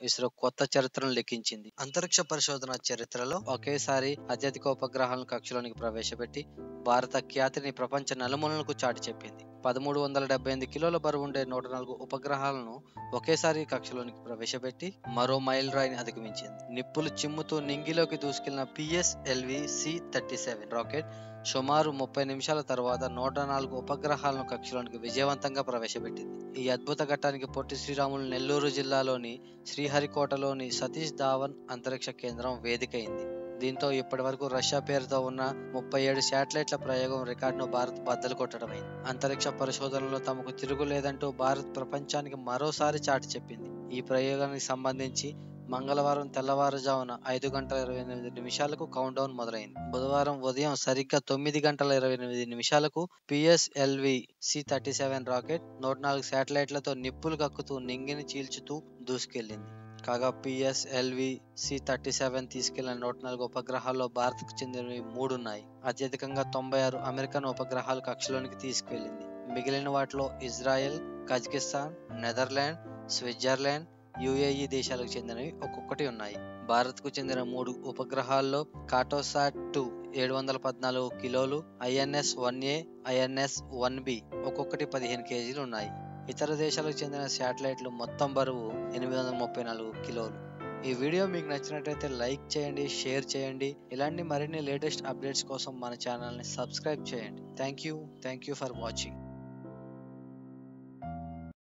ఇస్రో కొత్త చరిత్రను లిఖించింది అంతరిక్ష పరిశోధన చరిత్రలో ఒకేసారి అత్యధిక ఉపగ్రహాలను కక్షలోనికి ప్రవేశపెట్టి భారత ఖ్యాతిని ప్రపంచ నలుమూలలకు చాటి చెప్పింది పదమూడు వందల డెబ్బై ఎనిమిది కిలోల బరువు ఉండే నూట నాలుగు ఉపగ్రహాలను ఒకేసారి కక్షలోనికి ప్రవేశపెట్టి మరో మైల్ రాయిని అధిగమించింది నిప్పులు చిమ్ముతూ నింగిలోకి దూసుకెళ్లిన PSLV C thirty seven rocket సుమారు ముప్పై నిమిషాల తర్వాత నూట నాలుగు ఉపగ్రహాలను కక్షలోనికి విజయవంతంగా ప్రవేశపెట్టింది ఈ అద్భుత ఘట్టానికి పొట్టి శ్రీరాములు నెల్లూరు జిల్లాలోని శ్రీహరికోటలోని సతీష్ ధావన్ అంతరిక్ష కేంద్రం వేదికైంది దీంతో ఇప్పటి వరకు రష్యా పేరుతో ఉన్న ముప్పై ఏడు శాటిలైట్ల ప్రయోగం రికార్డును భారత్ బద్దలు కొట్టడమైంది అంతరిక్ష పరిశోధనలో తమకు తిరుగులేదంటూ భారత్ ప్రపంచానికి మరోసారి చాటి చెప్పింది ఈ ప్రయోగానికి సంబంధించి మంగళవారం తెల్లవారుజామున ఐదు గంటల ఇరవై ఎనిమిది నిమిషాలకు కౌంట్ డౌన్ మొదలైంది బుధవారం ఉదయం సరిగ్గా తొమ్మిది గంటల ఇరవై ఎనిమిది నిమిషాలకు PSLV C thirty seven rocket నూట నాలుగు శాటిలైట్లతో నిప్పులు కక్కుతూ నింగిని చీల్చుతూ దూసుకెళ్లింది కాగా పిఎస్ఎల్వి సి థర్టీ సెవెన్ తీసుకెళ్లిన నూట నాలుగు ఉపగ్రహాల్లో భారత్కు చెందినవి మూడున్నాయి అత్యధికంగా తొంభై ఆరు అమెరికన్ ఉపగ్రహాలు కక్షలోనికి తీసుకెళ్లింది మిగిలిన వాటిలో Israel Kazakhstan Netherland Switzerland UAE దేశాలకు చెందినవి ఒక్కొక్కటి ఉన్నాయి భారత్కు చెందిన మూడు ఉపగ్రహాల్లో కాటోసాట్ టూ ఏడు వందల పద్నాలుగు కిలోలు INS one A INS one B ఒక్కొక్కటి పదిహేను కేజీలు ఉన్నాయి ఇతర దేశాలకు చెందిన శాటిలైట్లు మొత్తం బరువు ఎనిమిది వందల ముప్పై నాలుగు కిలోలు ఈ వీడియో మీకు నచ్చినట్లయితే లైక్ చేయండి షేర్ చేయండి ఇలాంటి మరిన్ని లేటెస్ట్ అప్డేట్స్ కోసం మన ఛానల్ని సబ్స్క్రైబ్ చేయండి thank you thank you for watching